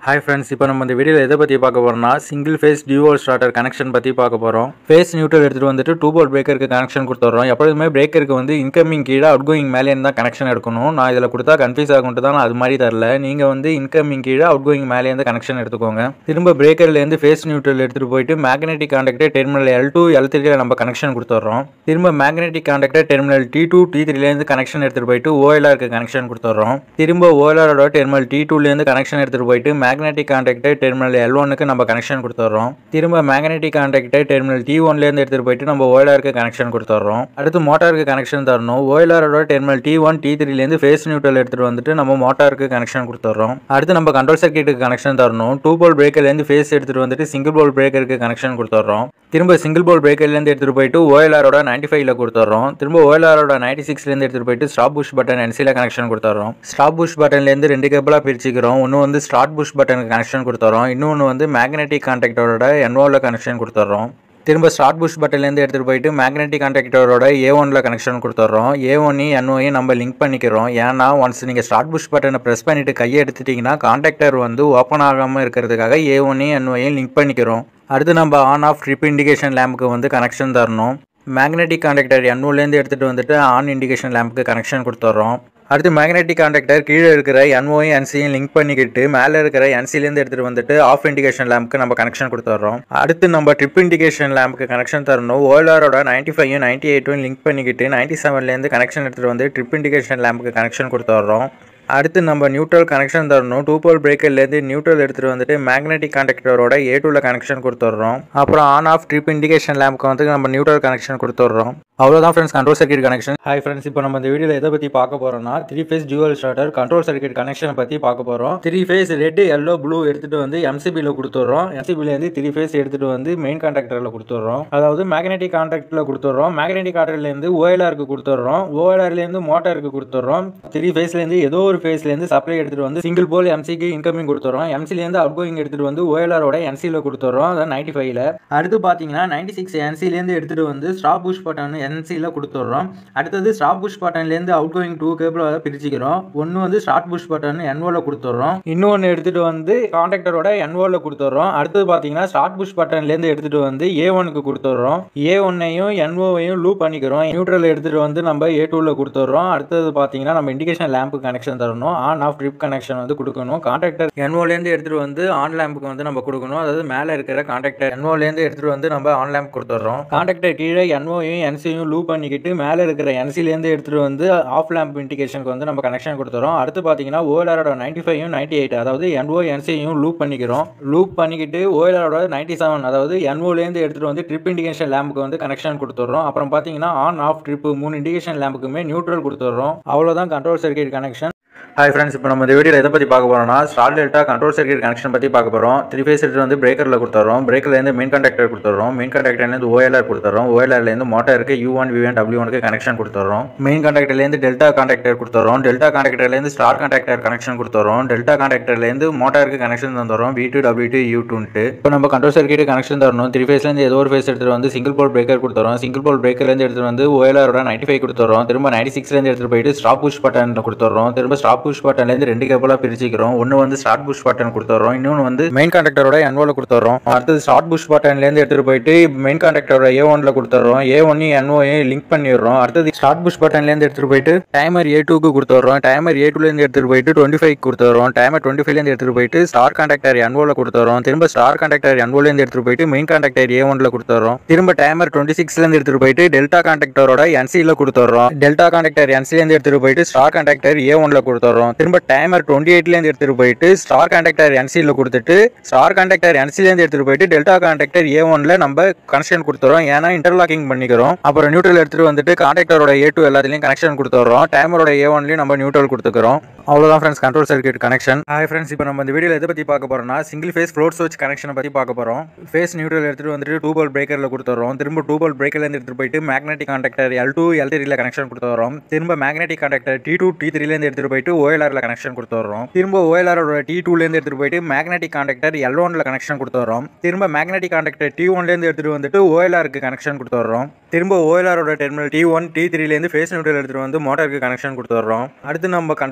hi friends இப்போ நம்ம இந்த வீடியோவில் எதை பற்றி பார்க்க போகிறோம்னா single phase dual starter connection பற்றி பார்க்க போகிறோம் ஃபேஸ் நியூட்ரல் எடுத்துகிட்டு வந்துட்டு டூ போல் பிரேக்கருக்கு கனெக்ஷன் கொடுத்துட்றோம் எப்பொழுதுமே பிரேக்கருக்கு வந்து இன்கமிங் கீழே அவுட் கோயிங் மேலே இருந்தால் கனெக்ஷன் எடுக்கணும் நான் இதில் கொடுத்தா கன்ஃபியூஸ் ஆகும்ட்டு தான் நான் அது மாதிரி தரல நீங்கள் வந்து இன்கமிங் கீழே அவுட் கோயிங் மேலே இருந்து கனெக்ஷன் எடுத்துக்கோங்க திரும்ப பிரேக்கர்லேருந்து ஃபேஸ் நியூட்ரல் எடுத்துகிட்டு போயிட்டு magnetic contactor terminal L two L த்ரீல நம்ம கனெக்ஷன் கொடுத்துட்றோம் திரும்ப magnetic contactor terminal T two T த்ரீலேருந்து கனெக்ஷன் எடுத்துகிட்டு போயிட்டு ஓஎல்ஆருக்கு கனெக்ஷன் கொடுத்துட்றோம் திரும்ப ஓஎல்ஆரோட டெர்மினல் டி டூலேருந்து கனெக்ஷன் எடுத்துகிட்டு போயிட்டு மேக்னெட்டிக் கான்டாக்டர் டெர்மினல் எல் ஒனுக்கு நம்ம கனெக்ஷன் கொடுத்துட்றோம் திரும்ப மேக்னெட்டிக் கான்டாக்டர் டெர்மினல் டி ஒன்லேருந்து எடுத்துகிட்டு போயிட்டு நம்ம ஓஎல்ஆருக்கு கனெக்ஷன் கொடுத்துட்றோம் அடுத்து மோட்டாருக்கு கனெக்ஷன் தரணும் ஓஎல்ஆரோட டெர்மினல் டி ஒன் டி த்ரீலேருந்து ஃபேஸ் நியூட்ரல் எடுத்துகிட்டு வந்துட்டு நம்ம மோட்டாருக்கு கனெக்ஷன் கொடுத்துட்றோம் அடுத்து நம்ம கண்ட்ரோல் சர்க்கியூட்டுக்கு கனெக்ஷன் தரணும் டூ போல் பிரேக்கர்லேருந்து ஃபேஸ் எடுத்துகிட்டு வந்துட்டு சிங்கிள் போல் பிரேக்கருக்கு கனெக்ஷன் கொடுத்துட்றோம் திரும்ப சிங்கிள் போல் பிரேக்கர்லேருந்து எடுத்துகிட்டு போயிட்டு ஓஎல்ஆரோட நைன்டி ஃபைவ்ல கொடுத்துட்றோம் திரும்ப ஓஎல்ஆரோட நைன்டி சிக்ஸ்லேருந்து எடுத்துகிட்டு போயிட்டு ஸ்டாப் புஷ் பட்டன் என்சியில் கனெக்ஷன் கொடுத்துட்றோம் ஸ்டாப் புஷ் பட்டன்லேருந்து ரெண்டு கேபிளாக பிரிச்சுக்கிறோம் ஒன்று வந்து ஸ்டார்ட் புஷ் பட்டனுக்கு கனெக்ஷன் கொடுத்துறோம் இன்னொன்று வந்து மேக்னெட்டிக் கான்டாக்டரோட என்ஓவில் கனெக்ஷன் கொடுத்துட்றோம் திரும்ப ஸ்டார்ட் புஷ் பட்டன்லேருந்து எடுத்துகிட்டு போயிட்டு மேக்னெட்டிக் கான்டாக்டரோட ஏ ஒனில் கனெக்ஷன் கொடுத்துட்றோம் ஏ ஒன்னையும் என்ஓயும் நம்ம லிங்க் பண்ணிக்கிறோம் ஏன்னா ஒன்ஸ் நீங்கள் ஸ்டார்ட் புஷ் பட்டனை ப்ரெஸ் பண்ணிவிட்டு கையை எடுத்துட்டிங்கன்னா கான்டாக்டர் வந்து ஓப்பன் ஆகாமல் இருக்கிறதுக்காக ஏ ஒன்னையும் என்ஓயும் லிங்க் பண்ணிக்கிறோம் அடுத்து நம்ம ஆன் ஆஃப் ட்ரிப் இண்டிகேஷன் லேம்புக்கு வந்து கனெக்ஷன் தரணும் மேக்னெட்டிக் கான்டாக்டர் என்ஓலேருந்து எடுத்துகிட்டு வந்துட்டு ஆன் இண்டிகேஷன் லேம்புக்கு கனெக்ஷன் கொடுத்துட்றோம் அடுத்து மேக்னெட்டிக் கான்டாக்டர் கீழே இருக்கிற என்ஓயும் என்சியும் லிங்க் பண்ணிக்கிட்டு மேலே இருக்கிற என்சிலேருந்து எடுத்துகிட்டு வந்துட்டு ஆஃப் இண்டிகேஷன் லேம்புக்கு நம்ம கனெக்ஷன் கொடுத்துட்றோம் அடுத்து நம்ம ட்ரிப் இண்டிகேஷன் லேம்புக்கு கனெக்ஷன் தரணும் ஓலாரோட நைன்ட்டி ஃபைவும் நைன்ட்டி எயிட்டும் லிங்க் பண்ணிக்கிட்டு நைன்ட்டி செவன்லேருந்து கனெக்ஷன் எடுத்துகிட்டு வந்து ட்ரிப் இண்டிகேஷன் லேம்புக்கு கனெக்ஷன் கொடுத்துட்றோம் அடுத்து நம்ம நியூட்ரல் கனெக்ஷன் தரணும் டூ போல் பிரேக்கர்லேருந்து நியூட்ரல் எடுத்துகிட்டு வந்துட்டு மேக்னெட்டிக் கான்டாக்டரோட ஏ டூவில் கனெக்ஷன் கொடுத்துட்றோம் அப்புறம் ஆன் ஆஃப் ட்ரிப் இண்டிகேஷன் லேம்புக்கு வந்து நம்ம நியூட்ரல் கனெக்ஷன் கொடுத்துட்றோம் அவ்வளோதான் friends control circuit connection hi friends இப்போ நம்ம இந்த வீடியோவில் எதை பற்றி பார்க்க போகிறோம்னா three phase dual starter control circuit கனெக்ஷனை பற்றி பார்க்க போகிறோம் three phase red yellow blue எடுத்துகிட்டு வந்து எம்சிபியில் கொடுத்துட்றோம் எம்சிபிலேருந்து த்ரீ ஃபேஸ் எடுத்துகிட்டு வந்து மெயின் கான்டாக்டரில் கொடுத்துட்றோம் அதாவது மேக்னெட்டிக் கான்டாக்டில் கொடுத்துட்றோம் மேக்னெட்டிக் கான்டாக்ட்லேருந்து ஓஎல்ஆருக்கு கொடுத்துட்றோம் ஓஎல்ஆர்லேருந்து மோட்டாருக்கு கொடுத்துட்றோம் த்ரீ ஃபேஸ்லேருந்து ஏதோ ஒரு ஃபேஸ்லேருந்து சப்ளை எடுத்துகிட்டு வந்து சிங்கிள் போல் எம்சிக்கு இன்கமிங் கொடுத்துறோம் எம்சிலேருந்து அவுட் கோயிங் எடுத்துகிட்டு வந்து ஓஎல்ஆரோட என்சியில் கொடுத்துட்றோம் அதான் நைன்ட்டி ஃபைவ்ல அடுத்து பார்த்தீங்கன்னா நைன்ட்டி சிக்ஸ் என்சிலேருந்து எடுத்துகிட்டு வந்து ஸ்டாப் புஷ் பட்டன் என்சியில் கொடுத்துட்றோம் அடுத்தது ஸ்டாப் புஷ் பட்டன்லேருந்து அவுட் கோயிங் டூ கேபிள் பிரிச்சுக்கிறோம் ஒன்று வந்து ஸ்டார்ட் புஷ் பட்டன் என்ஓவில் கொடுத்துட்றோம் இன்னொன்று எடுத்துகிட்டு வந்து கான்டாக்டரோட என்ஓவில் கொடுத்துட்றோம் அடுத்தது பார்த்தீங்கன்னா ஸ்டார்ட் புஷ் பட்டன்லேருந்து எடுத்துகிட்டு வந்து ஏ ஒனுக்கு கொடுத்துட்றோம் ஏ ஒன்னையும் என்ஓவையும் லூப் பண்ணிக்கிறோம் நியூட்ரல் எடுத்துகிட்டு வந்து நம்ம ஏ டூவில் கொடுத்துட்றோம் அடுத்தது பார்த்தீங்கன்னா நம்ம இண்டிகேஷன் லேம்பு கனெக்ஷன் தரணும் ஆன் ஆஃப் ட்ரிப் கனெக்ஷன் வந்து கொடுக்கணும் கான்டாக்டர் என்ஓலேருந்து எடுத்துகிட்டு வந்து ஆன் லேம்புக்கு வந்து நம்ம கொடுக்கணும் அதாவது மேலே இருக்கிற கான்டாக்டர் என்ஓலேருந்து எடுத்துகிட்டு வந்து நம்ம ஆன் லேம்ப் கொடுத்துட்றோம் கான்டாக்டர் கீழே என்ஓயும் என்சியும் லூப் பண்ணிக்கிட்டு மேலே இருக்கிற என்சிலேருந்து எடுத்துகிட்டு வந்து ஆஃப் லேம்ப் இண்டிகேஷனுக்கு வந்து நம்ம கனெக்ஷன் கொடுத்துறோம் அடுத்து பார்த்தீங்கன்னா ஓஎல்ஆரோட நைன்ட்டி ஃபைவும் நைன்ட்டி எயிட் அதாவது என்ஓ என்சியும் லூப் பண்ணிக்கிறோம் லூப் பண்ணிக்கிட்டு ஓஎல்ஆரோட நைன்ட்டி செவன் அதாவது என்ஓலேருந்து எடுத்துகிட்டு வந்து ட்ரிப் இண்டிகேஷன் லேம்புக்கு வந்து கனெக்ஷன் கொடுத்துட்றோம் அப்புறம் பார்த்தீங்கன்னா ஆன் ஆஃப் ட்ரிப் மூணு இண்டிகேஷன் லேம்புக்குமே நியூட்ரல் கொடுத்துட்றோம் அவ்வளோதான் control circuit connection hi friends இப்போ நம்ம இந்த வீடியோவில் எதை பற்றி பார்க்க போகிறோம்னா star delta control circuit connection பற்றி பார்க்க போகிறோம் த்ரீ ஃபேஸ் எடுத்து வந்து பிரேக்கரில் கொடுத்துறோம் பிரேக்கர்லேருந்து மெயின் கான்டாக்டர் கொடுத்துறோம் மெயின் கான்டாக்டர்லேருந்து ஓஎல்ஆர் கொடுத்துறோம் ஓஎல்ஆர்லேருந்து மோட்டருக்கு U one V one W ஒனுக்கு கனெக்ஷன் கொடுத்துறோம் மெயின் கான்டாக்டர்லேருந்து டெல்டா கான்டாக்டர் கொடுத்துறோம் டெல்டா கான்டாக்டர்லேருந்து ஸ்டார் கான்டாக்டர் கனெக்ஷன் கொடுத்துறோம் டெல்டா கான்டாக்டர்லேருந்து மோட்டாருக்கு கனெக்ஷன் தந்துறோம் V two W two U டூன்ட்டு இப்போ நம்ம கண்ட்ரோல் சர்க்கியூட் கனெக்ஷன் தரணும் த்ரீ ஃபேஸ்லேருந்து ஏதோ ஒரு ஃபேஸ் எடுத்துகிட்டு வந்து சிங்கிள் போல் பிரேக்கர் கொடுத்துறோம் சிங்கிள் போல் பிரேக்கர்லேருந்து எடுத்துகிட்டு வந்து ஓஎல்ஆரோட நைன்ட்டி ஃபைவ் கொடுத்துறோம் திரும்ப நைன்ட்டி சிக்ஸ்லேருந்து எடுத்துகிட்டு போயிட்டு ஸ்டாப் புஷ் பட்டன் கொடுத்துறோம் திரும்ப ஸ்டாப் புஷ் பட்டன்லேருந்து ரெண்டு கேபிளாக பிரிச்சுக்கிறோம் ஒன்று வந்து ஸ்டார்ட் புஷ் பட்டன் கொடுத்துறோம் இன்னொன்று வந்து மெயின் கான்டாக்டரோட என்ஓவில் கொடுத்துறோம் அடுத்தது ஸ்டார்ட் புஷ் பட்டன்லேருந்து எடுத்துகிட்டு போயிட்டு மெயின் கான்டாக்டரோட ஏ ஒன்ல கொடுத்துறோம் ஏ ஒன்னையும் என்ஓயும் லிங்க் பண்ணிடுறோம் அடுத்தது ஸ்டார்ட் புஷ் பட்டன்லேருந்து எடுத்துகிட்டு போயிட்டு டைமர் ஏ டூக்கு கொடுத்துறோம் டைமர் ஏ டூலேருந்து எடுத்துகிட்டு போயிட்டு டுவெண்ட்டி ஃபைவ் கொடுத்துறோம் டைமர் டுவெண்ட்டி ஃபைவ்லேருந்து எடுத்துகிட்டு போயிட்டு ஸ்டார் கான்டாக்டர் என்ஓவில் கொடுத்துறோம் திரும்ப ஸ்டார் கான்டாக்டர் என்ஓலேருந்து எடுத்துகிட்டு போயிட்டு மெயின் கான்டாக்டர் ஏ ஒன்ல கொடுத்துறோம் திரும்ப டைமர் டுவெண்ட்டி சிக்ஸ்லேருந்து எடுத்துகிட்டு போயிட்டு டெல்டா கான்டாக்டரோட என்சியில் கொடுத்துறோம் டெல்டா கான்டாக்டர் என்சிலேருந்து எடுத்துகிட்டு போயிட்டு ஸ்டார் கான்டாக்டர் ஏ ஒன்ல கொடுத்துறோம் திரும்ப டைமர் டுவெண்ட்டி எயிட்லேருந்து எடுத்துகிட்டு போயிட்டு ஸ்டார் கான்டாக்டர் என்சியில் கொடுத்துட்டு ஸ்டார் கான்டாக்டர் என்சிலேருந்து எடுத்துகிட்டு போயிட்டு டெல்டா கான்டாக்டர் ஏ ஒன்ல நம்ம கனெக்ஷன் கொடுத்துறோம் ஏன்னா இன்டர்லாக்கிங் பண்ணிக்கிறோம் அப்புறம் நியூட்ரல் எடுத்துகிட்டு வந்துட்டு கான்டாக்டரோட ஏ டூ எல்லாத்துலேயும் கனெக்ஷன் கொடுத்துறோம் டைமரோட ஏ ஒன்லையும் நம்ம நியூட்ரல் கொடுத்துக்கிறோம் அவ்வளோதான் friends control circuit connection hi friends இப்போ நம்ம இந்த வீடியோவில் எதை பற்றி பார்க்க போகிறோம்னா சிங்கிள் ஃபேஸ் ஃப்ளோட் ஸ்விட்ச் கனெக்ஷனை பற்றி பார்க்க போகிறோம் ஃபேஸ் நியூட்ரல் எடுத்துகிட்டு வந்துட்டு டூ பால் பிரேக்கரில் கொடுத்துறோம் திரும்ப டூ பால் பிரேக்கர்லேருந்து எடுத்துகிட்டு போயிட்டு magnetic contactor L two L த்ரீல கனெக்ஷன் கொடுத்துறோம் திரும்ப magnetic contactor T two T த்ரீலேருந்து எடுத்துகிட்டு போயிட்டு ஓஎல்ஆரில் கனெக்ஷன் கொடுத்துறோம் திரும்ப ஓஎல்ஆரோட டி டூலேருந்து எடுத்துகிட்டு போயிட்டு மேக்னெட்டிக் கான்டாக்டர் எல் ஒனில் கனெக்ஷன் கொடுத்துறோம் திரும்ப மேக்னெட்டிக் கான்டாக்டர் டி ஒன்லேருந்து எடுத்துகிட்டு வந்துட்டு ஓஎல்ஆருக்கு கனெக்ஷன் கொடுத்துறோம் திரும்ப ஓஎல்ஆரோட டெர்மினல் டி ஒன் டி த்ரீலேருந்து ஃபேஸ் நியூட்ரல் எடுத்துகிட்டு வந்து மோட்டருக்கு கனெக்ஷன் கொடுத்துறோம் அடுத்து நம்ம கண்ட்ரோல் சர்க்கியூட்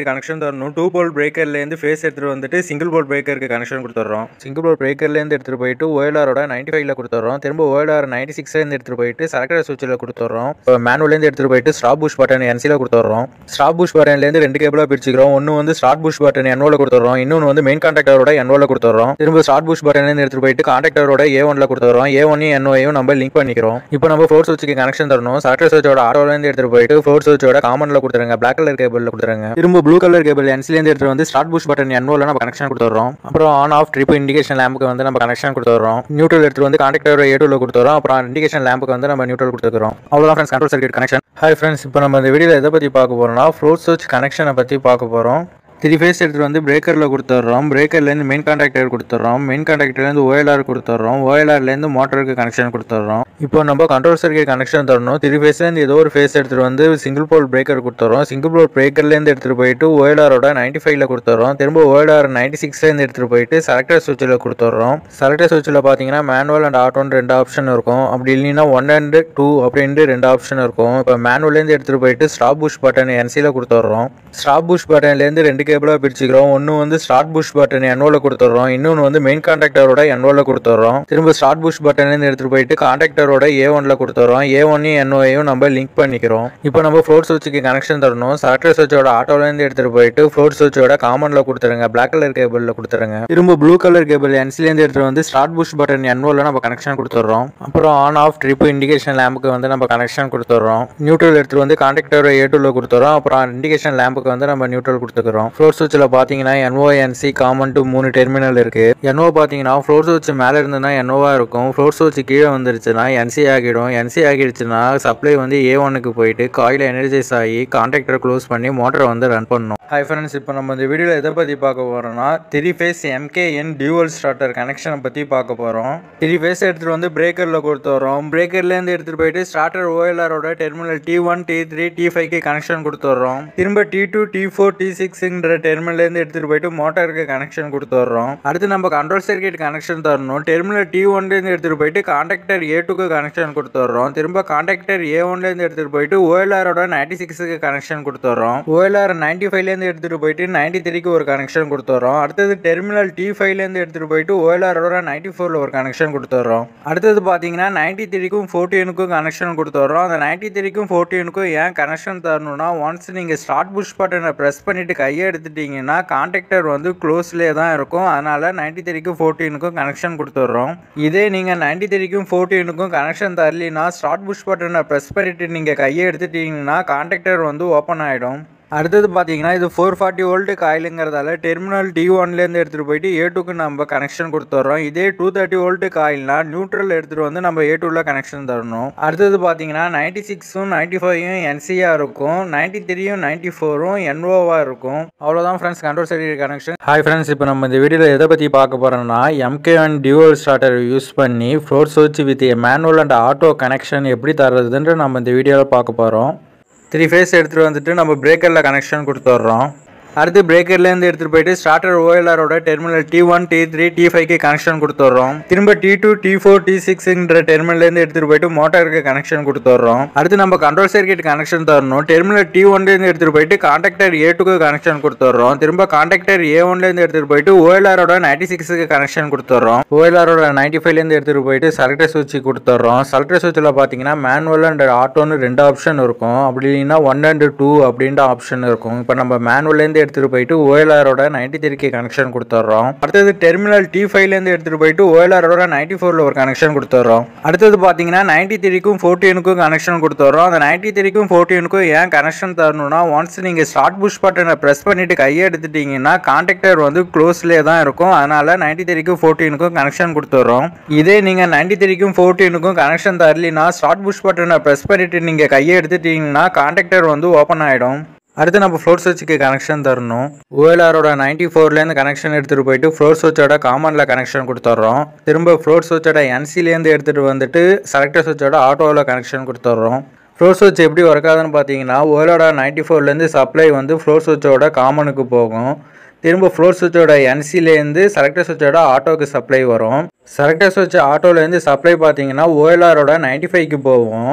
கனெக்ஷன் தரணும் டூ போல் பிரேக்கர்லேருந்து ஃபேஸ் எடுத்துகிட்டு வந்துட்டு சிங்கிள் போல் பிரேக்கருக்கு கனெக்ஷன் கொடுத்துட்றோம் சிங்கிள் போல் பிரேக்கர்லேருந்து எடுத்துகிட்டு போயிட்டு ஓஎல்ஆரோட நைன்டி ஃபைவ்ல கொடுத்துட்றோம் திரும்ப ஓஎல்ஆர் நைன்டி சிக்ஸ்லேருந்து எடுத்துகிட்டு போயிட்டு செலக்டர் சுவிட்சில் கொடுத்துட்றோம் இப்போ மேனுவலேருந்து எடுத்துகிட்டு போயிட்டு ஸ்டாப் புஷ் பட்டன் என்சியில் கொடுத்துட்றோம் ஸ்டாப் புஷ் பட்டன்லேருந்து ரெண்டு கேபிளாக பிரிச்சுக்கிறோம் ஒன்று வந்து ஸ்டார்ட் புஷ் பட்டன் என்வோல கொடுத்துட்றோம் இன்னொன்று வந்து மெயின் கான்டாக்டரோட என்வோல கொடுத்துட்றோம் திரும்ப ஸ்டார்ட் புஷ் பட்டன்லேருந்து எடுத்துகிட்டு போயிட்டு கான்டாக்டரோட ஏ ஒன்ல கொடுத்துட்றோம் ஏ ஒன்னையும் என்ஓயும் நம்ம லிங்க் பண்ணிக்கிறோம் இப்போ நம்ம ஃபோர் சுவிட்சுக்கு கனெக்ஷன் தரணும் செலக்டர் சுவிட்சோட ஆட்டோலேருந்து எடுத்துகிட்டு போயிட்டு ஃபோர் சுவிட்சோட காமனில் கொடுத்துருங்க பிளாக் கலர் கேபிளில் கொடுத்துருங்க திரும்ப ப்ளூ கலர் கேபிள் என்சிலேருந்து எடுத்துட்டு வந்து ஸ்டார்ட் புஷ் பட்டன் என்ஓல நம்ம கனெக்ஷன் கொடுத்துறோம் அப்புறம் ஆன் ஆஃப் ட்ரிப் இண்டிகேஷன் லேம்புக்கு வந்து நம்ம கனெக்ஷன் கொடுத்துறோம் நியூட்ரல் எடுத்துட்டு வந்து கான்டாக்டர் ஏ டூல கொடுத்துறோம் அப்புறம் இண்டிகேஷன் லேம்புக்கு வந்து நம்ம நியூட்ரல் கொடுத்துக்கிறோம் அவ்வளோதான் friends control circuit connection hi friends இப்போ நம்ம இந்த வீடியோவில் எதை பற்றி பார்க்க போகிறோம்னா ஃப்ளோட் சுவிட்ச் கனெக்ஷனை பற்றி பார்க்க போகிறோம் த்ரீ ஃபேஸ் எடுத்துகிட்டு வந்து பிரேக்கரில் கொடுத்துட்றோம் பிரேக்கர்லேருந்து மெயின் கான்டாக்டர் கொடுத்துட்றோம் மெயின் கான்டாக்டர்லேருந்து ஓஎல்ஆர் கொடுத்துட்றோம் ஓஎல்ஆர்லேருந்து மோட்டருக்கு கனெக்ஷன் கொடுத்துட்றோம் இப்போ நம்ம கண்ட்ரோல் சர்க்கியூட் கனெக்ஷன் தரணும் த்ரீ ஃபேஸ்லேருந்து ஏதோ ஒரு ஃபேஸ் எடுத்துகிட்டு வந்து சிங்கிள் போல் பிரேக்கர் கொடுத்துறோம் சிங்கிள் போல் பிரேக்கர்லேருந்து எடுத்துகிட்டு போயிட்டு ஓஎல்ஆரோட நைன்டி ஃபைவ்ல கொடுத்துறோம் திரும்ப ஓஎல்ஆர் நைன்டி சிக்ஸ்லேருந்து எடுத்துகிட்டு போயிட்டு செலக்டர் சுவிட்சில் கொடுத்துட்றோம் செலக்டர் சுவிட்சில் பார்த்தீங்கன்னா மேனுவல் அண்ட் ஆட்டோன்னு ரெண்டு ஆப்ஷன் இருக்கும் அப்படி இல்லைன்னா ஒன் அண்ட் டூ அப்படின்ட்டு ரெண்டு ஆப்ஷன் இருக்கும் இப்போ மேனுவல்லேருந்து எடுத்துகிட்டு போயிட்டு ஸ்டாப் புஷ் பட்டன் என்சியில் கொடுத்துட்றோம் ஸ்டாப் புஷ் பட்டன்லேருந்து ரெண்டு கேபிளாக பிரிச்சுக்கிறோம் ஒன்று வந்து ஸ்டார்ட் புஷ் பட்டன் என்வோல கொடுத்துட்றோம் இன்னொன்று வந்து மெயின் கான்டாக்டரோட என்வோல கொடுத்துட்றோம் திரும்ப ஸ்டார்ட் புஷ் பட்டன்லேருந்து எடுத்துகிட்டு போயிட்டு கான்டாக்டரோட ஏ ஒன்ல கொடுத்துட்றோம் ஏ ஒன்னையும் என்ஓயும் நம்ம லிங்க் பண்ணிக்கிறோம் இப்போ நம்ம ஃப்ளோர் சுவிட்சுக்கு கனெக்ஷன் தரணும் செலக்டர் சுவிட்சோட ஆட்டோலேருந்து எடுத்துகிட்டு போயிட்டு ஃப்ளோர் சுவிட்சோட காமனில் கொடுத்துருங்க பிளாக் கலர் கேபிளில் கொடுத்துருங்க திரும்ப ப்ளூ கலர் கேபிள் என்சிலேருந்து எடுத்துகிட்டு வந்து ஸ்டார்ட் புஷ் பட்டன் என்வோல நம்ம கனெக்ஷன் கொடுத்துட்றோம் அப்புறம் ஆன் ஆஃப் ட்ரிப் இண்டிகேஷன் லேம்புக்கு வந்து நம்ம கனெக்ஷன் கொடுத்துட்றோம் நியூட்ரல் எடுத்துகிட்டு வந்து கான்டாக்டரோட ஏ டூல கொடுத்துறோம் அப்புறம் இண்டிகேஷன் லேம்புக்கு வந்து நம்ம நியூட்ரல் கொடுத்துக்கிறோம் ஃப்ளோர் சுவிட்சில் பார்த்தீங்கன்னா என்ஓஎன்சி காமன் டு மூணு டெர்மினல் இருக்கு என்ஓ பார்த்தீங்கன்னா ஃப்ளோர் சுவிட்ச் மேலே இருந்ததுன்னா என்ஓவா இருக்கும் ஃப்ளோர் சுவிட்ச் கீழே வந்துருச்சுன்னா என்சி ஆகிடும் என்சி ஆகிடுச்சுன்னா சப்ளை வந்து ஏ ஒனுக்கு போயிட்டு காயில் எனர்ஜைஸ் ஆகி கான்டாக்டரை க்ளோஸ் பண்ணி மோட்டரை வந்து ரன் பண்ணணும் ஹாய் ஃப்ரெண்ட்ஸ் இப்போ நம்ம இந்த வீடியோவில் எதை பற்றி பார்க்க போகிறோம்னா three phase MKN dual starter கனெக்ஷனை பற்றி பார்க்க போகிறோம் த்ரீ ஃபேஸ் எடுத்துகிட்டு வந்து பிரேக்கரில் கொடுத்து வரோம் பிரேக்கர்லேருந்து எடுத்துகிட்டு போயிட்டு ஸ்டார்டர் ஓஎல்ஆரோட terminal T one T three T ஃபைவ்க்கு கனெக்ஷன் கொடுத்துட்றோம் திரும்ப T two T four T சிக்ஸ்ங்கிற டெர்மினல்லேருந்து எடுத்துகிட்டு போயிட்டு மோட்டருக்கு கனெக்ஷன் கொடுத்துட்றோம் அடுத்து நம்ம கண்ட்ரோல் சர்க்கியூட் கனெக்ஷன் தரணும் டெர்மினல் டி ஒன்லேருந்து எடுத்துகிட்டு போயிட்டு கான்டாக்டர் ஏ டூக்கு கனெக்ஷன் கொடுத்துட்றோம் திரும்ப கான்டாக்டர் ஏ ஒன்லேருந்து எடுத்துகிட்டு போயிட்டு ஓஎல்ஆரோட நைன்டி சிக்ஸுக்கு கனெக்ஷன் கொடுத்துட்றோம் ஓஎல்ஆர் நைன்டி ஃபைவ்லேருந்து எடுத்துகிட்டு போயிட்டு நைன்டி த்ரீக்கு ஒரு கனெக்ஷன் கொடுத்துட்றோம் அடுத்தது டெர்மினல் டி ஃபைவ்லேருந்து எடுத்துகிட்டு போயிட்டு ஓஎல்ஆரோட நைன்டி ஃபோரில் ஒரு கனெக்ஷன் கொடுத்துட்றோம் அடுத்தது பார்த்தீங்கன்னா நைன்டி த்ரீக்கும் ஃபோர்டீனுக்கும் கனெக்ஷன் கொடுத்துட்றோம் அந்த நைன்டி த்ரீக்கும் ஃபோர்டீனுக்கும் ஏன் கனெக்ஷன் தரணும்னா ஒன்ஸ் நீங்கள் ஸ்டார்ட் புஷ் பட்டனை ப்ரெஸ் பண்ணிவிட்டு கையை எடுத்துட்டீங்கன்னா கான்டாக்டர் வந்து க்ளோஸ்லேயே தான் இருக்கும் அதனால் நைன்டி த்ரீக்கும் ஃபோர்டீனுக்கும் கனெக்ஷன் கொடுத்துட்றோம் இதே நீங்கள் நைன்டி த்ரீக்கும் ஃபோர்டீனுக்கும் கனெக்ஷன் தரலினா ஸ்டார்ட் புஷ் பட்டனை ப்ரெஸ் பண்ணிவிட்டு நீங்கள் கையை எடுத்துட்டீங்கன்னா கான்டாக்டர் வந்து ஓப்பன் ஆகிடும் அடுத்தது பார்த்தீங்கன்னா இது ஃபோர் ஃபார்ட்டி வோல்ட்டு காயிலுங்கிறதால டெர்மினல் டி ஒன்லேருந்து எடுத்துகிட்டு போயிட்டு ஏ டூக்கு நம்ம கனெக்ஷன் கொடுத்துட்றோம் இதே டூ தேர்ட்டி வோல்ட்டு காயில்னா நியூட்ரல் எடுத்துகிட்டு வந்து நம்ம ஏ டூவில் கனெக்ஷன் தரணும் அடுத்தது பார்த்தீங்கன்னா நைன்ட்டி சிக்ஸும் நைன்ட்டி ஃபைவும் என்சியாக இருக்கும் நைன்ட்டி த்ரீயும் நைன்ட்டி ஃபோரும் என்ஓவாக இருக்கும் அவ்வளோதான் friends control circuit connection hi friends இப்போ நம்ம இந்த வீடியோவில் எதை பற்றி பார்க்க போகிறோம்னா MK one dual starter use பண்ணி ஃப்ளோர் சுவிட்ச் with manual and auto connection எப்படி தர்றதுன்ற நம்ம இந்த வீடியோவில் பார்க்க போகிறோம் த்ரீ ஃபேஸ் எடுத்துகிட்டு வந்துட்டு நம்ம பிரேக்கரில் கனெக்ஷன் கொடுத்துட்றோம் அடுத்து பிரேக்கர்லேருந்து எடுத்துகிட்டு போயிட்டு ஸ்டார்டர் ஓஎல்ஆரோட terminal T one T three T ஃபைவ்க்கு கனெக்ஷன் கொடுத்துட்றோம் திரும்ப T two T four T சிக்ஸ்ங்கிற டெர்மினல்லேருந்து எடுத்துகிட்டு போயிட்டு மோட்டருக்கு கனெக்ஷன் கொடுத்துட்றோம் அடுத்து நம்ம கண்ட்ரோல் சர்க்கியூட் கனெக்ஷன் தரணும் டெர்மினல் டி ஒன்லேருந்து எடுத்துகிட்டு போயிட்டு கான்டாக்டர் ஏ டூக்கு கனெக்ஷன் கொடுத்துட்றோம் திரும்ப கான்டாக்டர் ஏ ஒன்லேருந்து எடுத்துகிட்டு போயிட்டு ஓஎல்ஆரோட நைன்டி சிக்ஸுக்கு கனெக்ஷன் கொடுத்துட்றோம் ஓஎல்ஆரோட நைன்டி ஃபைவ்லேருந்து எடுத்துகிட்டு போயிட்டு செலக்டர் சுவிட்ச் கொடுத்துட்றோம் செலக்டர் சுவிட்சில் பார்த்தீங்கன்னா மேனுவல் அண்ட் ஆட்டோன்னு ரெண்டு ஆப்ஷன் இருக்கும் அப்படி இல்லைன்னா ஒன் அண்ட் டூ அப்படின்ற ஆப்ஷன் இருக்கும் இப்போ நம்ம மேனுவல்லேருந்து எடுத்துகிட்டு போயிட்டு ஓஎல்ஆரோட நைன்டி த்ரீக்கு கனெக்ஷன் கொடுத்துட்றோம் அடுத்தது டெர்மினல் டி ஃபைவ்லேருந்து எடுத்துகிட்டு போயிட்டு ஓஎல்ஆரோட நைன்டி ஃபோரில் ஒரு கனெக்ஷன் கொடுத்துட்றோம் அடுத்தது பார்த்தீங்கன்னா நைன்டி த்ரீக்கும் ஃபோர்டீனுக்கும் கனெக்ஷன் கொடுத்துட்றோம் அந்த நைன்டி த்ரீக்கும் ஃபோர்டீனுக்கும் ஏன் கனெக்ஷன் தரணும்னா ஒன்ஸ் நீங்கள் ஸ்டார்ட் புஷ் பட்டனை ப்ரெஸ் பண்ணிவிட்டு கையை எடுத்துட்டீங்கன்னா கான்டாக்டர் வந்து க்ளோஸ்லேயே தான் இருக்கும் அதனால் நைன்டி த்ரீக்கும் ஃபோர்டீனுக்கும் கனெக்ஷன் கொடுத்துட்றோம் இதே நீங்கள் நைன்டி த்ரீக்கும் ஃபோர்டீனுக்கும் கனெக்ஷன் தரலினா ஸ்டார்ட் புஷ் பட்டனை ப்ரெஸ் பண்ணிவிட்டு நீங்கள் கையை எடுத்துட்டீங்கன்னா கான்டாக்டர் வந்து ஓப்பன் ஆகிடும் அடுத்து நம்ம ஃப்ளோர் சுவிட்சுக்கு கனெக்ஷன் தரணும் ஓஎல்ஆரோட நைன்டி ஃபோர்லேருந்து கனெக்ஷன் எடுத்துகிட்டு போயிட்டு ஃப்ளோர் சுவிட்சோட காமனில் கனெக்ஷன் கொடுத்துட்றோம் திரும்ப ஃப்ளோர் சுவிட்சோட என்சிலேருந்து எடுத்துகிட்டு வந்துட்டு செலக்டர் சுவிட்சோட ஆட்டோவில் கனெக்ஷன் கொடுத்துட்றோம் ஃப்ளோர் சுவிட்ச் எப்படி ஒர்க் ஆகுதுன்னு பார்த்தீங்கன்னா ஓஎலோட நைன்டி ஃபோர்லேருந்து சப்ளை வந்து ஃப்ளோர் சுவிட்சோட காமனுக்கு போகும் திரும்ப ஃப்ளோர் சுவிட்சோட என்சிலேருந்து செலக்டர் சுவிட்சோட ஆட்டோக்கு சப்ளை வரும் செலக்டர் சுவிட்ச் ஆட்டோலேருந்து சப்ளை பார்த்தீங்கன்னா ஓஎல்ஆரோட நைன்டி ஃபைவ்க்கு போகும்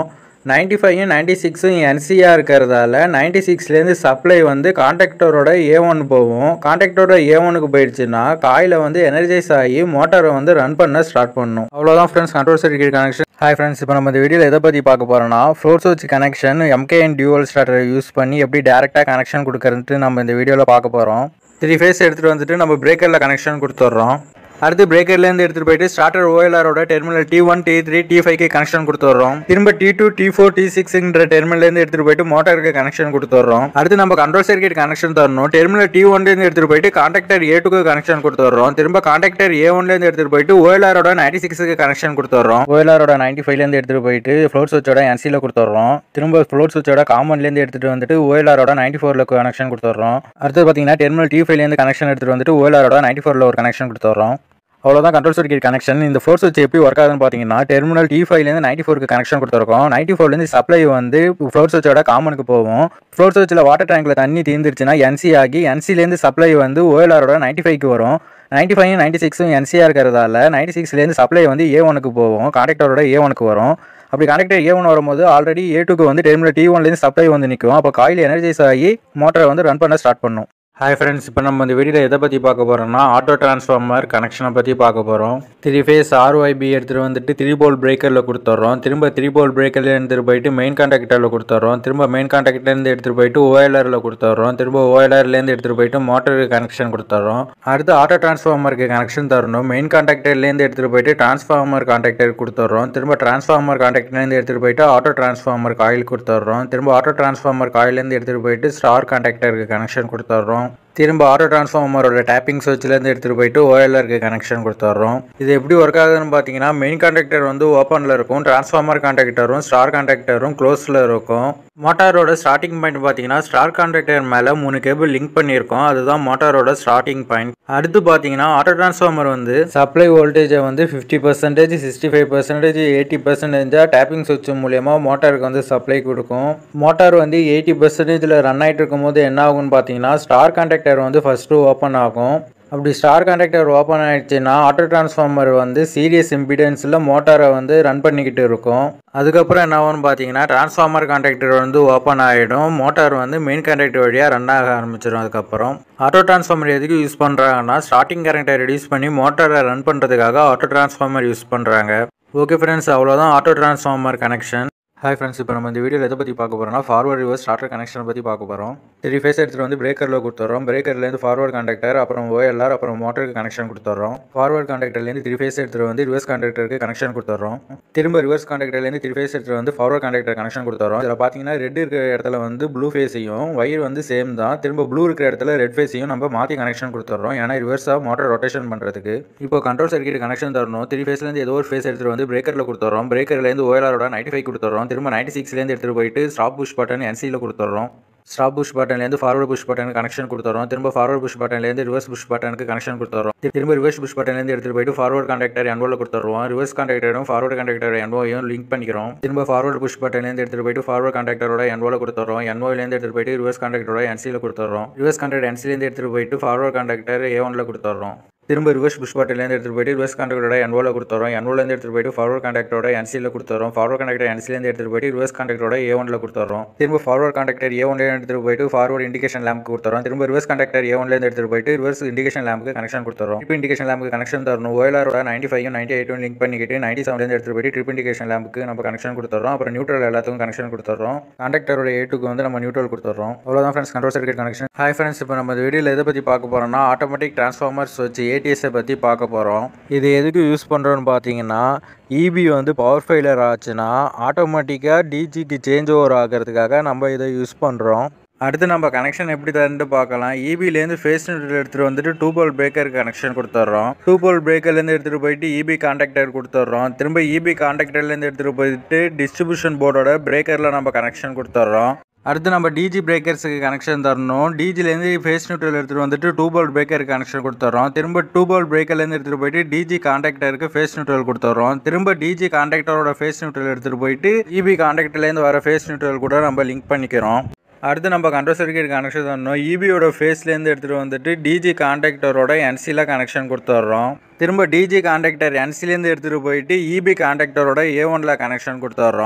நைன்ட்டி ஃபைவும் நைன்ட்டி சிக்ஸும் என்சியாக இருக்கிறதால நைன்ட்டி சிக்ஸ்லேருந்து சப்ளை வந்து கான்டாக்டரோட ஏ ஒன் போகும் கான்டாக்டரோட ஏ ஒனுக்கு போயிடுச்சுன்னா காயில் வந்து எனர்ஜைஸ் ஆகி மோட்டாரை வந்து ரன் பண்ண ஸ்டார்ட் பண்ணும் அவ்வளோதான் friends control circuit connection hi friends இப்போ நம்ம இந்த வீடியோவில் எதை பற்றி பார்க்க போகிறோம்னா ஃப்ளோர் சுவிட்ச் கனெக்ஷன் எம்கேஎன் டியூவல் ஸ்டார்டரை யூஸ் பண்ணி எப்படி டேரெக்டாக கனெக்ஷன் கொடுக்கறதுட்டு நம்ம இந்த வீடியோவில் பார்க்க போகிறோம் த்ரீ ஃபேஸ் எடுத்துகிட்டு வந்துட்டு நம்ம பிரேக்கரில் கனெக்ஷன் கொடுத்துட்றோம் அடுத்து பிரேக்கர்லேருந்து எடுத்துகிட்டு போயிட்டு ஸ்டார்டர் ஓஎல்ஆரோட terminal T one T three T ஃபைவ்க்கு கனெக்ஷன் கொடுத்துட்றோம் திரும்ப T two T four T சிக்ஸ்ங்கிற டெர்மினல்லேருந்து எடுத்துகிட்டு போயிட்டு மோட்டருக்கு கனெக்ஷன் கொடுத்துட்றோம் அடுத்து நம்ம கண்ட்ரோல் சர்க்கியூட் கனெக்ஷன் தரணும் டெர்மினல் டி ஒன்லேருந்து எடுத்துகிட்டு போயிட்டு கான்டாக்டர் ஏ டூக்கு கனெக்ஷன் கொடுத்துட்றோம் திரும்ப கான்டாக்டர் ஏ ஒன்லேருந்து எடுத்துகிட்டு போயிட்டு ஓஎல்ஆரோட நைன்டி சிக்ஸுக்கு கனெக்ஷன் கொடுத்துட்றோம் ஓஎல்ஆரோட நைன்டி ஃபைவ்லேருந்து எடுத்துகிட்டு போயிட்டு ஃப்ளோர் சுவிட்சோட என்சியில் கொடுத்துட்றோம் திரும்ப ஃப்ளோர் சுவிட்சோட காமன்லேருந்து எடுத்துகிட்டு வந்துட்டு ஓஎல்ஆரோட நைன்டி ஃபோரில் கனெக்ஷன் கொடுத்துட்றோம் அடுத்து பார்த்தீங்கன்னா டெர்மினல் டி ஃபைவ்லேருந்து கனெக்ஷன் எடுத்துகிட்டு வந்துட்டு ஓஎல்ஆரோட நைன்டி ஃபோரில் ஒரு கனெக்ஷன் கொடுத்துட்றோம் அவ்வளோதான் கண்ட்ரோல் சர்க்கியூட் கனெக்ஷன் இந்த ஃபோர் சுவிட்ச் எப்படி ஒர்க் ஆகுதுன்னு பார்த்தீங்கன்னா டெர்மினல் டி ஃபைவ்லேருந்து நைன்டி ஃபோருக்கு கனெக்ஷன் கொடுத்துருக்கோம் நைன்டி ஃபோர்லேருந்து சப்ளை வந்து ஃப்ளோர் சுவிட்சோட காமனுக்கு போகும் ஃப்ளோர் சுவிட்சில் வாட்டர் டேங்கில் தண்ணி தீர்ந்துருச்சுன்னா என்சி ஆகி என்சிலேருந்து சப்ளை வந்து ஓஎல்ஆரோட நைன்டி ஃபைவ்க்கு வரும் நைன்டி ஃபைவ் நைன்டி சிக்ஸும் என்சியாக இருக்கிறதால நைன்டி சிக்ஸ்லேருந்து சப்ளை வந்து ஏ ஒனுக்கு போகும் கான்டாக்டரோட ஏ ஒனுக்கு வரும் அப்படி கனெக்டர் ஏ ஒன் வரும்போது ஆல்ரெடி ஏ டூக்கு வந்து டெர்மினல் டி ஒன்லேருந்து சப்ளை வந்து நிற்கும் அப்போ காயில் எனர்ஜைஸ் ஆகி மோட்டரை வந்து ரன் பண்ண ஸ்டார்ட் பண்ணும் ஹாய் ஃப்ரெண்ட்ஸ் இப்போ நம்ம இந்த வீடியோவில் எதை பற்றி பார்க்க போகிறோம்னா ஆட்டோ டிரான்ஸ்ஃபார்மர் கனெக்ஷனை பற்றி பார்க்க போகிறோம் த்ரீ ஃபேஸ் ஆர்ஒய்பி எடுத்துகிட்டு வந்துட்டு த்ரீ போல் பிரேக்கரில் கொடுத்துட்றோம் திரும்ப த்ரீ போல் பிரேக்கரில் எடுத்துகிட்டு போயிட்டு மெயின் கான்டாக்டரில் கொடுத்துட்றோம் திரும்ப மெயின் கான்டாக்டர்லேருந்து எடுத்துகிட்டு போயிட்டு ஓஎல்ஆரில் கொடுத்துட்றோம் திரும்ப ஓஎல்ஆர்லேருந்து எடுத்துகிட்டு போயிட்டு மோட்டருக்கு கனெக்ஷன் கொடுத்துட்றோம் அடுத்து ஆட்டோ டிரான்ஸ்ஃபார்மருக்கு கனெக்ஷன் தரணும் மெயின் கான்டாக்டர்லேருந்து எடுத்துகிட்டு போயிட்டு டிரான்ஸ்ஃபார்மர் கான்டாக்டர் கொடுத்துட்றோம் திரும்ப டிரான்ஸ்ஃபார்மர் கான்டாக்டர்லேருந்து எடுத்துகிட்டு போயிட்டு ஆட்டோ டிரான்ஸ்ஃபார்மர் காயில் கொடுத்துட்றோம் திரும்ப ஆட்டோ டிரான்ஸ்ஃபார்மர் காயிலேருந்து எடுத்துகிட்டு போயிட்டு ஸ்டார் கான்டாக்டருக்கு கனெக்ஷன் கொடுத்துட்றோம் திரும்ப ஆட்டோ டிரான்ஸ்ஃபார்மரோட டேப்பிங் சுவிட்ச்லேருந்து எடுத்துகிட்டு போயிட்டு ஓஎல்ஆருக்கு கனெக்ஷன் கொடுத்துட்றோம் இது எப்படி ஒர்க் ஆகுதுன்னு பார்த்தீங்கன்னா மெயின் கான்டாக்டர் வந்து ஓப்பனில் இருக்கும் டிரான்ஸ்ஃபார்மர் கான்டாக்டரும் ஸ்டார் கான்டாக்டரும் க்ளோஸில் இருக்கும் மோட்டாரோட ஸ்டார்டிங் பாயிண்ட் பார்த்தீங்கன்னா ஸ்டார் கான்டாக்டர் மேலே மூணு கேபிள் லிங்க் பண்ணியிருக்கோம் அதுதான் மோட்டாரோட ஸ்டார்டிங் பாயிண்ட் அடுத்து பார்த்தீங்கன்னா ஆட்டோ டிரான்ஸ்ஃபார்மர் வந்து சப்ளை வோல்டேஜை வந்து fifty percentage sixty five percentage eighty பர்சன்டேஜாக டேப்பிங் சுவிட்ச் மூலியமாக மோட்டாருக்கு வந்து சப்ளை கொடுக்கும் மோட்டார் வந்து எயிட்டி பர்சன்டேஜில் ரன் ஆகிட்டு இருக்கும்போது என்ன ஆகும்னு பார்த்தீங்கன்னா ஸ்டார் கான்டாக்டர் வந்து ஃபஸ்ட்டு ஓப்பன் ஆகும் அப்படி ஸ்டார் கான்டாக்டர் ஓப்பன் ஆயிடுச்சுன்னா ஆட்டோ டிரான்ஸ்ஃபார்மர் வந்து சீரியஸ் இம்பிடன்ஸில் மோட்டாரை வந்து ரன் பண்ணிக்கிட்டு இருக்கும் அதுக்கப்புறம் என்ன ஆகும்னு பார்த்தீங்கன்னா டிரான்ஸ்ஃபார்மர் கான்டாக்டர் வந்து ஓப்பன் ஆகிடும் மோட்டார் வந்து மெயின் கான்டாக்டர் வழியாக ரன் ஆக ஆரம்பிச்சிடும் அதுக்கப்புறம் ஆட்டோ டிரான்ஸ்ஃபார்மர் எதுக்கு யூஸ் பண்ணுறாங்கன்னா ஸ்டார்டிங் கரண்ட்டை ரெடியூஸ் பண்ணி மோட்டாரை ரன் பண்ணுறதுக்காக ஆட்டோ டிரான்ஸ்ஃபார்மர் யூஸ் பண்ணுறாங்க ஓகே ஃப்ரெண்ட்ஸ் அவ்வளோதான் auto transformer connection hi friends இப்போ நம்ம இந்த வீடியோவில் எதை பற்றி பார்க்க போகிறோம்னா ஃபார்வர்ட் ரிவர்ஸ் ஸ்டார்டர் கனெக்ஷனை பற்றி பார்க்க போகிறோம் த்ரீ ஃபேஸ் எடுத்துகிட்டு வந்து பிரேக்கரில் கொடுத்துறோம் பிரேக்கர்லேருந்து ஃபார்வர்ட் கான்டாக்டர் அப்புறம் ஓஎல்ஆர் அப்புறம் மோட்டருக்கு கனெக்ஷன் கொடுத்துறோம் ஃபார்வர்ட் கான்டாக்டர்லேருந்து த்ரீ ஃபேஸ் எடுத்துகிட்டு வந்து ரிவர்ஸ் கான்டாக்டருக்கு கனெக்ஷன் கொடுத்துறோம் திரும்ப ரிவர்ஸ் கான்டாக்டர்லேருந்து த்ரீ ஃபேஸ் எடுத்துகிட்டு வந்து ஃபார்வர்ட் கான்டாக்டர் கனெக்ஷன் கொடுத்துறோம் இதில் பார்த்தீங்கன்னா ரெட் இருக்கிற இடத்துல வந்து ப்ளூ ஃபேஸையும் ஒயர் வந்து சேம் தான் திரும்ப ப்ளூ இருக்கிற இடத்துல ரெட் ஃபேஸையும் நம்ம மாற்றி கனெக்ஷன் கொடுத்துறோம் ஏன்னா ரிவர்ஸாக மோட்டர் ரொட்டேஷன் பண்ணுறதுக்கு இப்போ கண்ட்ரோல் சர்க்கியூட் கனெக்ஷன் தரணும் த்ரீ ஃபேஸ்லேருந்து ஏதோ ஒரு ஃபேஸ் எடுத்துகிட்டு வந்து பிரேக்கரில் கொடுத்துறோம் பிரேக்கர்லேருந்து ஓஎல்ஆரோட நைன்டி ஃபைவ் கொடுத்துறோம் திரும்ப நைன்டி சிக்ஸ்லேருந்து எடுத்துகிட்டு போயிட்டு ஸ்டாப் புஷ் பட்டன் என்சியில் கொடுத்துட்றோம் ஸ்டாப் புஷ் பட்டன்லேருந்து ஃபார்வர்ட் புஷ் பட்டனுக்கு கனெக்ஷன் கொடுத்துறோம் திரும்ப ஃபார்வர்ட் புஷ் பட்டன்லேருந்து ரிவர்ஸ் புஷ் பட்டனுக்கு கனெக்ஷன் கொடுத்துறோம் திரும்ப ரிவர்ஸ் புஷ் பட்டன்லேருந்து எடுத்துகிட்டு போயிட்டு ஃபார்வர்ட் கான்டாக்டர் என்வோல கொடுத்துருவோம் ரிவர்ஸ் கான்டாக்டரும் ஃபார்வர்ட் கான்டாக்டர் என்வோயும் லிங்க் பண்ணிக்கிறோம் திரும்ப ஃபார்வர்ட் புஷ் பட்டன்லேருந்து எடுத்துகிட்டு போயிட்டு ஃபார்வர்ட் கான்டாக்டரோட என்வோல கொடுத்துறோம் என்வோலேருந்து எடுத்துகிட்டு போயிட்டு ரிவர்ஸ் கான்டாக்டரோட என்சியில் கொடுத்துறோம் ரிவர்ஸ் கான்டாக்ட் என்சிலேருந்து எடுத்துகிட்டு போயிட்டு ஃபார்வர்ட் கான்டாக்டர் ஏ ஒனில் கொடுத்துறோம் திரும்ப ரிவர்ஸ் புஷ் பட்டன்லேருந்து எடுத்துகிட்டு போயிட்டு ரிவர்ஸ் கான்டாக்டரோட என்வோல கொடுத்துறோம் என்வோலேருந்து எடுத்துகிட்டு போயிட்டு ஃபார்வர்ட் கான்டாக்டரோட என்சியில் கொடுத்துறோம் ஃபார்வர்ட் கான்டாக்டர் என்சிலேருந்து எடுத்துகிட்டு போயிட்டு ரிவர்ஸ் கான்டாக்டரோட ஏ ஒனில் கொடுத்துறோம் திரும்ப ஃபார்வர்ட் கான்டாக்டர் ஏ ஒன்லேருந்து எடுத்துகிட்டு போயிட்டு ஃபார்வர்ட் இண்டிகேஷன் லேம்ப் கொடுத்துறோம் திரும்ப ரிவர்ஸ் கான்டாக்டர் ஏ ஒன்லேருந்து எடுத்துகிட்டு போயிட்டு ரிவர்ஸ் இண்டிகேஷன் லேம்புக்கு கனெக்ஷன் கொடுத்துறோம் ட்ரிப் இண்டிகேஷன் லேம்புக்கு கனெக்ஷன் தரணும் ஓஎல்ஆரோட நைன்டி ஃபைவ் நைன்டி எயிட்டும் லிங்க் பண்ணிக்கிட்டு நைன்டி செவன்லேருந்து எடுத்துகிட்டு போயிட்டு ட்ரிப் இண்டிகேஷன் லேம்புக்கு நம்ம கனெக்ஷன் கொடுத்துறோம் அப்புறம் நியூட்ரல் எல்லாத்துக்கும் கனெக்ஷன் கொடுத்துறோம் கான்டாக்டரோட ஏட்டுக்கு வந்து நம்ம நியூட்ரல் கொடுத்துறோம் அவ்வளோதான் friends control circuit connection hi friends இப்போ நம்ம வீடியோவில் எதை பற்றி பார்க்க போகிறோம்னா ஆட்டோமேட்டிக் டிரான்ஸ்ஃபார்மர்ஸ் வச்சு ஏடிஎஸை பற்றி பார்க்க போகிறோம் இது எதுக்கு யூஸ் பண்ணுறோன்னு பார்த்தீங்கன்னா இபி வந்து பவர் ஃபெயிலியர் ஆச்சுன்னா ஆட்டோமேட்டிக்காக டிஜிக்கு சேஞ்ச் ஓவர் ஆகிறதுக்காக நம்ம இதை யூஸ் பண்ணுறோம் அடுத்து நம்ம கனெக்ஷன் எப்படி தரேன்ட்டு பார்க்கலாம் இபிலேருந்து ஃபேஸ் நியூட்ரல் எடுத்துகிட்டு வந்துட்டு டூ போல் பிரேக்கருக்கு கனெக்ஷன் கொடுத்துட்றோம் டூ போல் பிரேக்கர்லேருந்து எடுத்துகிட்டு போயிட்டு இபி கான்டாக்டர் கொடுத்துட்றோம் திரும்ப இபி கான்டாக்டர்லேருந்து எடுத்துகிட்டு போயிட்டு டிஸ்ட்ரிபியூஷன் போர்டோட பிரேக்கரில் நம்ம கனெக்ஷன் கொடுத்துட்றோம் அடுத்து நம்ம டிஜி பிரேக்கர்ஸுக்கு கனெக்ஷன் தரணும் டிஜிலேருந்து ஃபேஸ் நியூட்ரல் எடுத்துகிட்டு வந்துட்டு டூ போல் பிரேக்கருக்கு கனெக்ஷன் கொடுத்துட்றோம் திரும்ப டூ போல் பிரேக்கர்லேருந்து எடுத்துகிட்டு போயிட்டு டிஜி கான்டாக்டருக்கு ஃபேஸ் நியூட்ரல் கொடுத்துட்றோம் திரும்ப டிஜி கான்டாக்டரோட ஃபேஸ் நியூட்ரல் எடுத்துகிட்டு போயிட்டு இபி கான்டாக்டர்லேருந்து வர ஃபேஸ் நியூட்ரல் கூட நம்ம லிங்க் பண்ணிக்கிறோம் அடுத்து நம்ம கண்ட்ரோல் சர்க்கியூட் கனெக்ஷன் தரணும் இபியோட ஃபேஸ்லேருந்து எடுத்துகிட்டு வந்துட்டு டிஜி கான்டாக்டரோட என்சியில் கனெக்ஷன் கொடுத்துட்றோம் திரும்ப டிஜி கான்டாக்டர் என்சிலேருந்து எடுத்துகிட்டு போயிட்டு இபி கான்டாக்டரோட ஏ ஒனில் கனெக்ஷன் கொடுத்துட்றோம்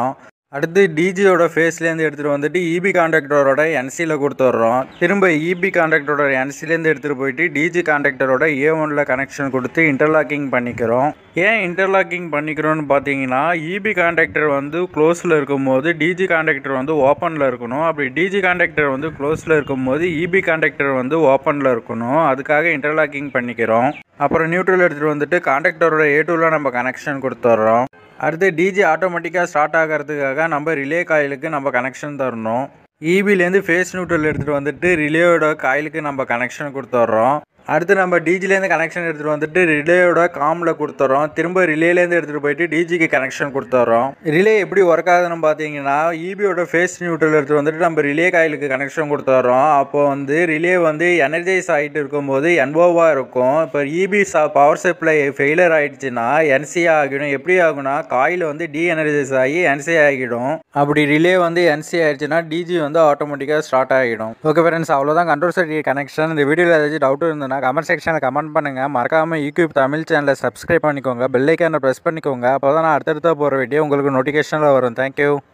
அடுத்து டிஜியோட ஃபேஸ்லேருந்து எடுத்துகிட்டு வந்துட்டு இபி கான்டாக்டரோட என்சியில் கொடுத்துட்றோம் திரும்ப இபி கான்டாக்டரோட என்சிலேருந்து எடுத்துகிட்டு போயிட்டு டிஜி கான்டாக்டரோட ஏ ஒனில் கனெக்ஷன் கொடுத்து இன்டர்லாக்கிங் பண்ணிக்கிறோம் ஏன் இன்டர்லாக்கிங் பண்ணிக்கிறோன்னு பார்த்தீங்கன்னா இபி கான்டாக்டர் வந்து க்ளோஸில் இருக்கும்போது டிஜி கான்டாக்டர் வந்து ஓப்பனில் இருக்கணும் அப்படி டிஜி கான்டாக்டர் வந்து க்ளோஸில் இருக்கும்போது இபி கான்டாக்டர் வந்து ஓப்பனில் இருக்கணும் அதுக்காக இன்டர்லாக்கிங் பண்ணிக்கிறோம் அப்புறம் நியூட்ரல் எடுத்துகிட்டு வந்துட்டு கான்டாக்டரோட ஏ டூவில் நம்ம கனெக்ஷன் கொடுத்துட்றோம் அடுத்து டிஜி ஆட்டோமேட்டிக்காக ஸ்டார்ட் ஆகிறதுக்காக நம்ம ரிலே காயிலுக்கு நம்ம கனெக்ஷன் தரணும் இபிலேருந்து ஃபேஸ் நியூட்ரல் எடுத்துகிட்டு வந்துட்டு ரிலேயோட காயிலுக்கு நம்ம கனெக்ஷன் கொடுத்துட்றோம் அடுத்து நம்ம டிஜிலேருந்து கனெக்ஷன் எடுத்துகிட்டு வந்துட்டு ரிலேயோட காமில் கொடுத்துறோம் திரும்ப ரிலேலேருந்து எடுத்துகிட்டு போயிட்டு டிஜிக்கு கனெக்ஷன் கொடுத்துறோம் ரிலே எப்படி ஒர்க் ஆகுதுன்னு பார்த்தீங்கன்னா இபியோட ஃபேஸ் நியூட்ரல் எடுத்துகிட்டு வந்துட்டு நம்ம ரிலே காயிலுக்கு கனெக்ஷன் கொடுத்துறோம் அப்போ வந்து ரிலே வந்து எனர்ஜைஸ் ஆகிட்டு இருக்கும்போது என்வோவாக இருக்கும் இப்போ இபி சா பவர் சப்ளை ஃபெயிலியர் ஆகிடுச்சுன்னா என்சி ஆகிடும் எப்படி ஆகும்னா காயில் வந்து டி எனர்ஜைஸ் ஆகி என்சி ஆகிடும் அப்படி ரிலே வந்து என்சி ஆயிடுச்சுன்னா டிஜி வந்து ஆட்டோமேட்டிக்காக ஸ்டார்ட் ஆகிடும் ஓகே ஃப்ரெண்ட்ஸ் அவ்வளோதான் கண்ட்ரோல் சர்டிஃபிகேட் கனெக்ஷன் இந்த வீடியோவில் ஏதாச்சும் டவுட் இருந்ததுன்னா கமெண்ட் செக்ஷனில் கமெண்ட் பண்ணுங்கள் மறக்காமல் யூடியூப் தமிழ் சேனலை சப்ஸ்கிரைப் பண்ணிக்கோங்க பெல் ஐக்கானை ப்ரெஸ் பண்ணிக்கோங்க அப்போ தான் நான் அடுத்தடுத்த போகிற வீடியோ உங்களுக்கு நோட்டிஃபிகேஷனில் வரும் தேங்க்யூ